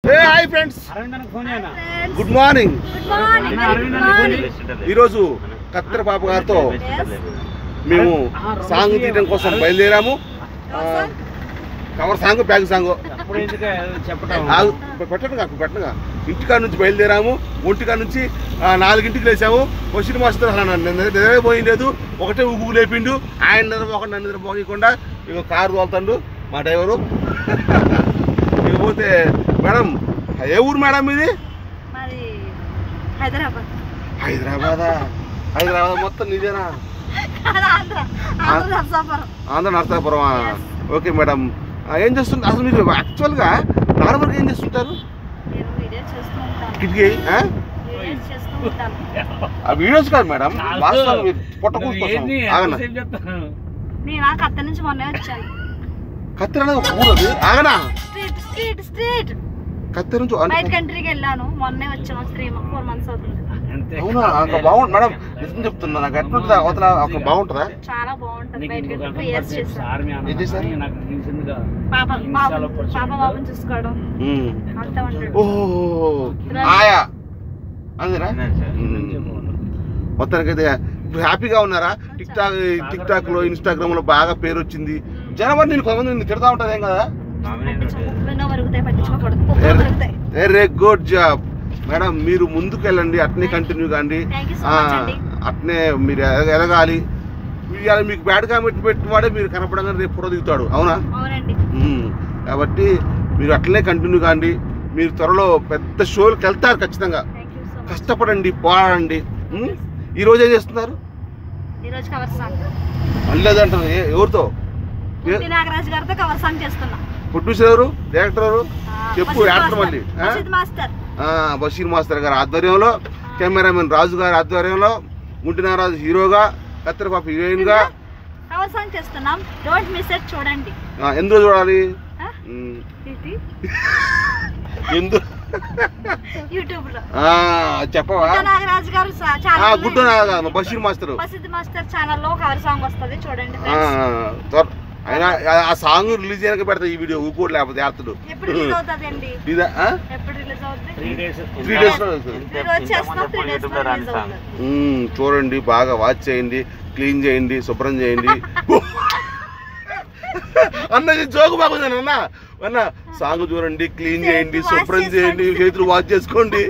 ఏ hi friends good morning good morning good morning ఈరోజు కత్తెర పాప గారితో మేము సాంగ్ తీయడం కోసం బయలుదేరాము ఆ, కవర్ సాంగ్ బ్యాగ్ సాంగ్ ఆగు, పెట్టండి కాకు పెట్టనుగా ఇంటికాడ నుంచి బయలుదేరాము ఒంటికాడ నుంచి ఆ, నాలుగింటికి లేచాము క్వశ్చన్ మాస్టర్ అసలు నన్ను నిద్ర- నిద్రే పోయింలేదు ఒకటే ఉబ్బు లేపిండు ఆయన నిద్ర ఒకటి నన్ను నిద్ర పోయకుండా ఇక కారు తోలుతాడు మా డ్రైవరు ఇకపోతే మేడం ఏ ఊరు మేడం ఇది మరి హైదరాబాద్ హైదరాబాదా హైదరాబాద్ మొత్తం నిజేనా అది ఆంధ్ర ఆంధ్ర నరసాపురం ఆంధ్ర నరసాపురమా ఓకే మేడం ఆ, ఏం చేస్తుంటారు అసలు మీరు యాక్చువల్గా నార్మల్గా ఏం చేస్తుంటారు నేను వీడియో చేస్తూ ఉంటాను కిటికీ ఆ? వీడియోస్ చేస్తూ ఉంటాను ఆ వీడియోస్ కాదు మేడం వాస్తవం మీరు పొట్ట కూర్చోసం ఆగనా నేను ఆ కత్త నుంచి మొన్నే వచ్చాను కత్తెర అనేది ఒక ఊరు అది ఆగనా స్ట్రీట్ స్ట్రీట్ స్ట్రీట్ కత్తెర నుంచి అను- బయట కంట్రీకి వెళ్ళాను మొన్నే వచ్చాను త్రీ ఫోర్ మంత్స్ అవుతుంది అవునా అక్కడ బాగుంటుంది మేడం నిజం చెప్తున్నా నాకు ఎట్లుంటుందా అవతల అక్కడ బాగుంటుందా చాలా బాగుంటది బయట కంట్రీ త్రీ ఇయర్స్ చేశాను ఏం చేశారు? పాప బాబు పాప బాబుని చూసుకోవడం ఉమ్. అంతా ఉంటాడు ఓ ఆయా అంతేనా మొత్తానికైతే ఇప్పుడు హ్యాపీగా ఉన్నారా టిక్ టాక్ టిక్ టాక్ లో ఇన్స్టాగ్రామ్ లో బాగా పేరు వచ్చింది జనవరి నేను కొంతమంది నిన్ను తిడతా ఉంటుంది ఏం కదా ఎన్నో వరుగుతాయి పట్టించుకోకూడదు కుక్కలు వరుగుతాయి వెరీ గుడ్ జాబ్ మేడం మీరు ముందుకు వెళ్ళండి అట్నే కంటిన్యూ కాండి థ్యాంక్ యూ సో ఆ, మచ్ అండి అట్నే మీరు ఎదగ- ఎదగాలి ఇవాళ మీకు బ్యాడ్ కామెంట్ పెట్టిన వాడే మీరు కనపడంగానే రేపు ఫోటో దిగుతాడు అవునా అవునండి మ్మ్. కాబట్టి మీరు అట్లనే కంటిన్యూ కాండి మీరు త్వరలో పెద్ద షోలకు వెళ్తారు ఖచ్చితంగా థ్యాంక్ యూ సో మచ్ కష్టపడండి పోరాడండి మ్మ్? ఈ రోజు ఏం చేస్తున్నారు ఈరోజు కవర్ సాంగ్ మళ్ళీ అదే అంటారు ఏ- ఎవరితో ఏ- పుట్టి నాగరాజు గారితో కవర్ సాంగ్ చేస్తున్నా ప్రొడ్యూసర్ ఎవరు డైరెక్టర్ ఎవరు ఆ, చెప్పు, బషీర్ యాక్టర్ మాస్టర్. మళ్ళీ, ఆ? బషీర్ మాస్టర్ ఆ, బషీర్ మాస్టర్ గారి ఆధ్వర్యంలో కెమెరామెన్ రాజు గారి ఆధ్వర్యంలో గుంటి నారాజు హీరోగా కత్తెరపాప హీరోయిన్ గా కవర్ సాంగ్ చేస్తున్నాం డోంట్ మిస్ ఇట్ చూడండి ఆ, ఎందులో చూడాలి ఆ? మ్మ్. ఇది ఎందు యూట్యూబ్ లో ఆ, చెప్పవా పుట్టి నాగరాజు గారు ఆ, ఛానల్ గుడ్డు Naraju Basheer master Basheer master channel లో కవర్ సాంగ్ వస్తది చూడండి ఆ, friends. త్వర- ఆయన ఆ- ఆ సాంగ్ రిలీజ్ చేయడానికి పెడతా ఈ వీడియో ఊకోడు లేకపోతే ఆడుతుడు ఎప్పుడు రిలీజ్ అవుతుంది అండి ఇదా ఎప్పుడు రిలీజ్ అవుతుంది త్రీ డేస్ లో వస్తుంది. ఈ రోజు చేస్తున్నాం త్రీ డేస్ లో రిలీజ్ అవుతుంది మ్మ్, చూడండి బాగా వాచ్ చేయండి క్లీన్ చేయండి శుభ్రం చేయండి అన్న ఇది జోకు బాగుంది అన్న అన్న సాంగ్ చూడండి క్లీన్ చేయండి చేతులు wash శుభ్రం చేయండి చేసుకోండి. చేతులు వాచ్ చేసుకోండి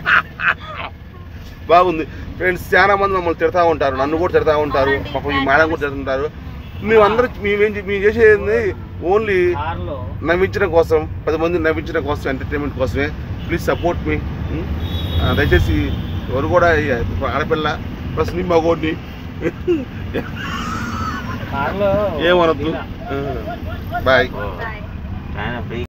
బాగుంది ఫ్రెండ్స్ చాలా మంది మమ్మల్ని తిడతా ఉంటారు నన్ను కూడా తిడతా ఉంటారు అవునండి, పాపం ఈ bad మేడం కూడా తిడుతుంటారు మేమందరం మేమేం చే- మేము చేసేది ఓన్లీ నవ్వించడం కోసం పది మంది నవ్వించడం కోసం ఎంటర్టైన్మెంట్ కోసమే ప్లీజ్ సపోర్ట్ మీ దయచేసి ఎవరు కూడా ఈ ఆడపిల్ల ప్లస్ నీ మగోడిని ఏమనొద్దు బాయ్ Bye.